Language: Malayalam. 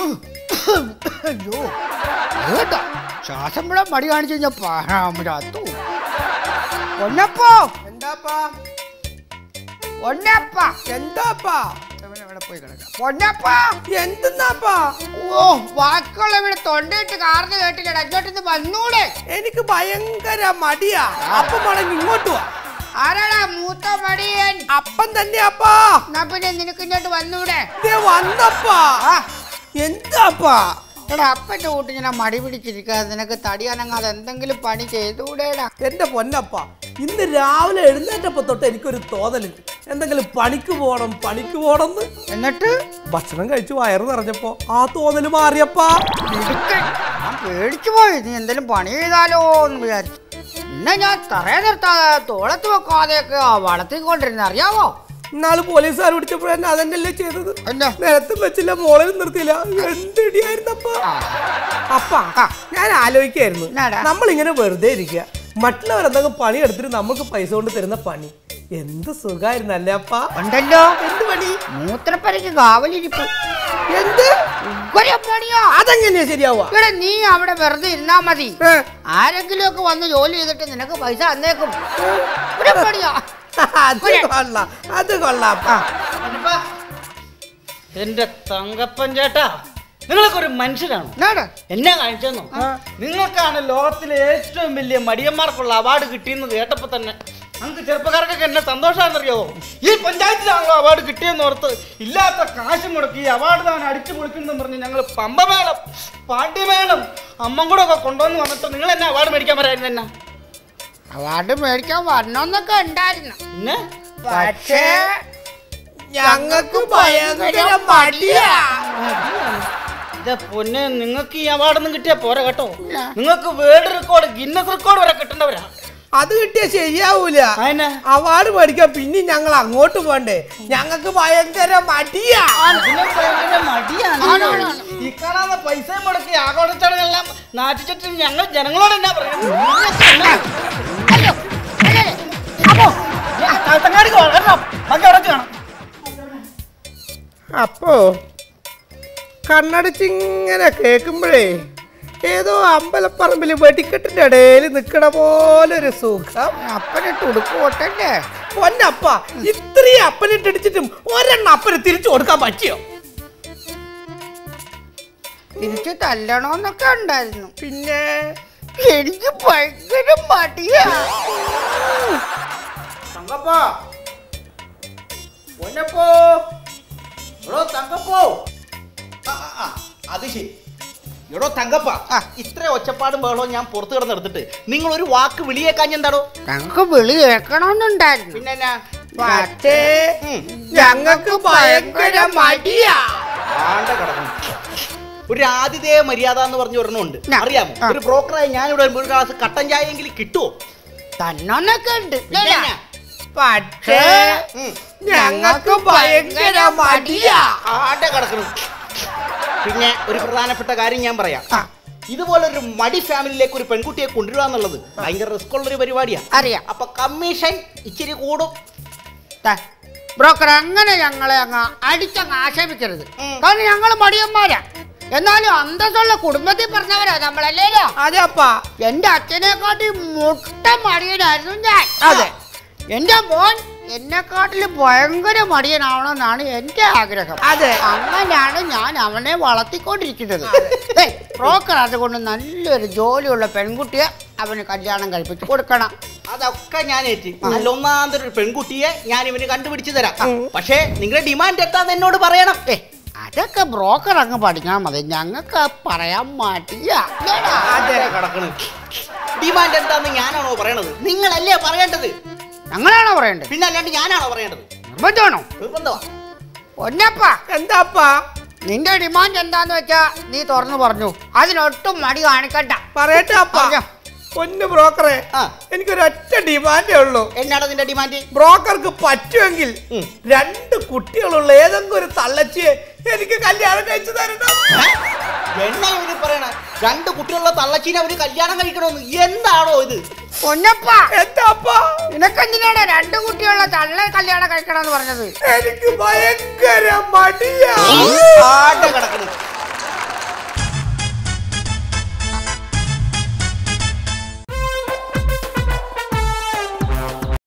അയ്യോ കേട്ടോ ശ്വാസം വിടാൻ മടി കാണിച്ചു കഴിഞ്ഞാൽ പാരാമരാത്തു പൊന്നപ്പോ എന്താപ്പാ പൊന്നപ്പ എന്താപ്പാ ഇവൻ എവിടെ പോയി കിടക്കാം പൊന്നപ്പ എന്തെന്നാപ്പാ ഓ വാക്കുള്ള ഇവിടെ തൊണ്ടയിട്ട് കാർന്ന് കേട്ടില്ലടാ ഇങ്ങോട്ടൊന്ന് വന്നൂടെ എനിക്ക് ഭയങ്കര മടിയാ അപ്പം വേണമെങ്കിൽ ഇങ്ങോട്ട് വാ ആരാടാ മൂത്ത മടിയൻ അപ്പം തന്നെ അപ്പാ എന്നാ പിന്നെ നിനക്ക് ഇങ്ങോട്ട് വന്നൂടെ ദേ വന്നപ്പാ ആ എന്താപ്പാ എടാ അപ്പന്റെ കൂട്ടി ഇങ്ങനെ മടി പിടിച്ചിരിക്കാതെ നിനക്ക് തടി അനങ്ങാതെ എന്തെങ്കിലും പണി ചെയ്തുകൂടെടാ എന്റെ പൊന്നപ്പ ഇന്ന് രാവിലെ എഴുന്നേറ്റപ്പോ തൊട്ട് എനിക്കൊരു തോന്നലുണ്ട് എന്തെങ്കിലും പണിക്ക് പോണം പണിക്ക് പോണം എന്ന് എന്നിട്ട് ഭക്ഷണം കഴിച്ച് വയറ് നിറഞ്ഞപ്പോ ആ തോന്നല് മാറിയപ്പാ മിടുക്കൻ. ഞാൻ പേടിച്ചു പോയി നീ എന്തെങ്കിലും പണി ചെയ്താലോ എന്ന് വിചാരിച്ചു പിന്നെ ഞാൻ തറയെ നിർത്താതെ തോളത്ത് വെക്കാതെയൊക്കെ വളർത്തിക്കൊണ്ടിരുന്ന അറിയാവോ ഇന്നാള് പോലീസുകാർ പിടിച്ചപ്പോഴെന്നെ അതന്നെയല്ലേ ചെയ്തത് എന്താ നിലത്തും വെച്ചില്ല മോളിലും നിർത്തിയില്ല എന്തിടിയായിരുന്നപ്പ അപ്പ ആ. ഞാൻ ആലോചിക്കായിരുന്നു എന്നാടാ? നമ്മളിങ്ങനെ വെറുതെ ഇരിക്കുക മറ്റുള്ളവരെന്തെങ്കിലും പണി എടുത്തിട്ട് നമുക്ക് പൈസ കൊണ്ട് തരുന്ന പണി എന്ത് സുഖമായിരുന്നല്ലേ അപ്പ ഉണ്ടല്ലോ എന്ത് പണി മൂത്രപ്പരയ്ക്ക് കാവലിരിപ്പ് എന്ത് ഉഗ്രം പണിയാ അതെങ്ങനെയാ ശരിയാവുക ഇവിടെ നീ അവിടെ വെറുതെ ഇരുന്നാ മതി ഏ, ആരെങ്കിലും ഒക്കെ വന്ന് ജോലി ചെയ്തിട്ട് നിനക്ക് പൈസ തന്നേക്കും ഉഗ്രം പണിയാ അത് കൊള്ളാം അത് കൊള്ളാം ആ എന്റെ തങ്കപ്പൻ ചേട്ടാ നിങ്ങളൊക്കെ ഒരു മനുഷ്യരാണ് എന്നാണ് എന്നെ കാണിച്ചെന്നോ നിങ്ങൾക്കാണ് ലോകത്തിലെ ഏറ്റവും വലിയ മടിയന്മാർക്കുള്ള അവാർഡ് കിട്ടിയെന്ന് കേട്ടപ്പോ തന്നെ നമുക്ക് ചെറുപ്പക്കാർക്കൊക്കെ എന്നെ സന്തോഷമാണെന്നറിയാവോ ഈ പഞ്ചായത്തിലാണല്ലോ അവാർഡ് കിട്ടിയെന്ന് ഓർത്ത് ഇല്ലാത്ത കാശ് മുടക്കി ഈ അവാർഡ് താൻ അടിച്ചു പൊളിക്കുന്നു പറഞ്ഞ് ഞങ്ങൾ പമ്പമേളം പാണ്ഡ്യമേളം അമ്മം കൂടെ ഒക്കെ കൊണ്ടുവന്ന് വന്നിട്ട് നിങ്ങൾ എന്നെ അവാർഡ് മേടിക്കാൻ പറയായിരുന്നു എന്നാ അവാർഡ് മേടിക്കാൻ വരണമെന്നൊക്കെ ഉണ്ടായിരുന്നു പിന്നെ പക്ഷേ ഞങ്ങൾക്ക് ഭയങ്കര മടിയാ ഇതാ പൊന്നെ നിങ്ങൾക്ക് ഈ അവാർഡൊന്നും കിട്ടിയാ പോരാ കേട്ടോ നിങ്ങൾക്ക് വേൾഡ് റെക്കോർഡ് ഗിന്നസ് റെക്കോർഡ് വരെ കിട്ടേണ്ടവരാ അത് കിട്ടിയ ശരിയാവൂല അതിനെ അവാർഡ് മേടിക്കാൻ പിന്നെ ഞങ്ങൾ അങ്ങോട്ട് പോണ്ടേ ഞങ്ങൾക്ക് ഭയങ്കര മടിയാ അതിന് ഭയങ്കര മടിയാണ് ആണ്, ആണ്, ആണ്. ഈ കാണാതെ പൈസ മുടക്കി ആഘോഷച്ചടങ്ങെല്ലാം നാട്ടിച്ചിട്ട് ഞങ്ങൾ ജനങ്ങളോട് എന്നാ പറയുന്നത് അയ്യോ അല്ലേ അപ്പോ തങ്ങാടിക്ക് വളരണം ബാക്കി അവിടെ കാണാം അപ്പോ കണ്ണടച്ചിങ്ങനെ കേൾക്കുമ്പോഴേ ഏതോ അമ്പലപ്പറമ്പിൽ വെടിക്കെട്ടിന്റെ ഇടയിൽ നിൽക്കണ പോലെ ഒരു സുഖം അപ്പനിട്ട് ഉടുപ്പ് കൊട്ടല്ലേ പൊന്നപ്പ ഇത്രയും അപ്പനിട്ടടിച്ചിട്ടും ഒരെണ്ണം അപ്പന് തിരിച്ചു കൊടുക്കാൻ പറ്റിയോ തിരിച്ച് തല്ലണോന്നൊക്കെ ഉണ്ടായിരുന്നു പിന്നെ എനിക്ക് ഭയങ്കര മടിയാ തങ്കപ്പോ പൊന്നപ്പോ എടോ തങ്കപ്പോ ആ, ആ, ആ, അത് ശരി എടോ തങ്കപ്പ ആ. ഇത്ര ഒച്ചപ്പാടും ബഹളവും ഞാൻ പുറത്തു കിടന്നെടുത്തിട്ട് നിങ്ങൾ ഒരു വാക്ക് വിളിയേക്കാൻ എന്താടോ ഞങ്ങക്ക് വിളി കേൾക്കണമെന്നുണ്ടായിരുന്നു പിന്നെ എന്നാ? പക്ഷേ ഉം. ഞങ്ങൾക്ക് ഭയങ്കര മടിയാ ആണ്ട കിടക്കുന്നു. ഒരു ആതിഥേയ മര്യാദ എന്ന് പറഞ്ഞ ഒരെണ്ണമുണ്ട് ഞാ. അറിയാമോ ആ. ഒരു ബ്രോക്കറായി ഞാനിവിടെ വരുമ്പോൾ ഒരു ഗ്ലാസ് കട്ടൻ ചായയെങ്കിലും കിട്ടുമോ തന്നൊന്നൊക്കെ ഉണ്ട് പിന്നെ? പക്ഷേ ഉം. ഞങ്ങൾക്ക് ഭയങ്കര മടിയാ ആണ്ട കിടക്കുന്നു പിന്നെ ഒരു പ്രധാനപ്പെട്ട കാര്യം ഞാൻ പറയാം ആ. ഇതുപോലെ ഒരു മടി ഫാമിലിയിലേക്ക് ഒരു പെൺകുട്ടിയെ കൊണ്ടുവരിക എന്നുള്ളത് ഭയങ്കര റിസ്ക് ഉള്ള ഒരു പരിപാടിയാണ് അറിയാം അപ്പൊ കമ്മീഷൻ ഇച്ചിരി കൂടും ബ്രോക്കർ അങ്ങനെ ഞങ്ങളെ അങ്ങ് അടിച്ചങ്ങ് ആക്ഷേപിക്കരുത് ഉം. കാരണം ഞങ്ങൾ മടിയന്മാരാ എന്നാലും അന്തസ്സുള്ള കുടുംബത്തിൽ പറഞ്ഞവരാ നമ്മളല്ലേലോ അതെ അപ്പാ എന്റെ അച്ഛനെക്കാട്ടി മുട്ട മടിയനായിരുന്നു ഞാൻ അതെ. എന്റെ മോൻ എന്നെക്കാട്ടിലും ഭയങ്കര മടിയനാവണമെന്നാണ് എന്റെ ആഗ്രഹം അതെ. അങ്ങനെയാണ് ഞാൻ അവനെ വളർത്തിക്കൊണ്ടിരിക്കുന്നത് ഏയ്, ബ്രോക്കർ അതുകൊണ്ട് നല്ലൊരു ജോലിയുള്ള പെൺകുട്ടിയെ അവന് കല്യാണം കഴിപ്പിച്ച് കൊടുക്കണം അതൊക്കെ ഞാൻ ഏറ്റ് നല്ല ഒന്നാന്തര ഒരു പെൺകുട്ടിയെ ഞാൻ ഇവന് കണ്ടുപിടിച്ചു തരാം പക്ഷേ നിങ്ങളുടെ ഡിമാൻഡ് എത്താന്ന് എന്നോട് പറയണം ഏ അതൊക്കെ ബ്രോക്കർ അങ്ങ് പഠിക്കണം മതി ഞങ്ങൾക്ക് പറയാൻ മടിയാ ഇല്ലേടാ? അതെ കിടക്കണ് ഡിമാൻഡ് എന്താന്ന് ഞാനാണോ പറയണത് നിങ്ങളല്ലേ പറയേണ്ടത് ഞങ്ങളാണോ പറയണ്ടത് പിന്നെ അല്ലാണ്ട് ഞാനാണോ പറയേണ്ടത് നിർബന്ധമാണോ നിർബന്ധമാ പൊന്നപ്പ എന്താപ്പാ നിന്റെ ഡിമാൻഡ് എന്താന്ന് വെച്ചാ നീ തുറന്നു പറഞ്ഞു അതിനൊട്ടും മടി കാണിക്കണ്ട പറയട്ടെ അപ്പാ പറഞ്ഞോ. പൊന്ന് ബ്രോക്കറെ ആ. എനിക്കൊരു ഒറ്റ ഡിമാൻഡേ ഉള്ളൂ എന്നാണ് നിന്റെ ഡിമാൻഡ് ബ്രോക്കർക്ക് പറ്റുമെങ്കിൽ ഉം. രണ്ട് കുട്ടികളുള്ള ഏതെങ്കിലും ഒരു തള്ളച്ചിയെ എനിക്ക് കല്യാണം കഴിച്ചു തരണം എന്നാ ഇവര് പറയണ രണ്ട് കുട്ടികളുള്ള തള്ളച്ചീനെ അവര് കല്യാണം കഴിക്കണമെന്ന് എന്താണോ ഇത് പൊന്നപ്പ എന്താപ്പാ നിനക്കെന്തിനാണ് രണ്ട് കുട്ടികളുള്ള തള്ള കല്യാണം കഴിക്കണമെന്ന് പറഞ്ഞത് എനിക്ക് ഭയങ്കര മടിയാ ആടെ കിടക്കണ്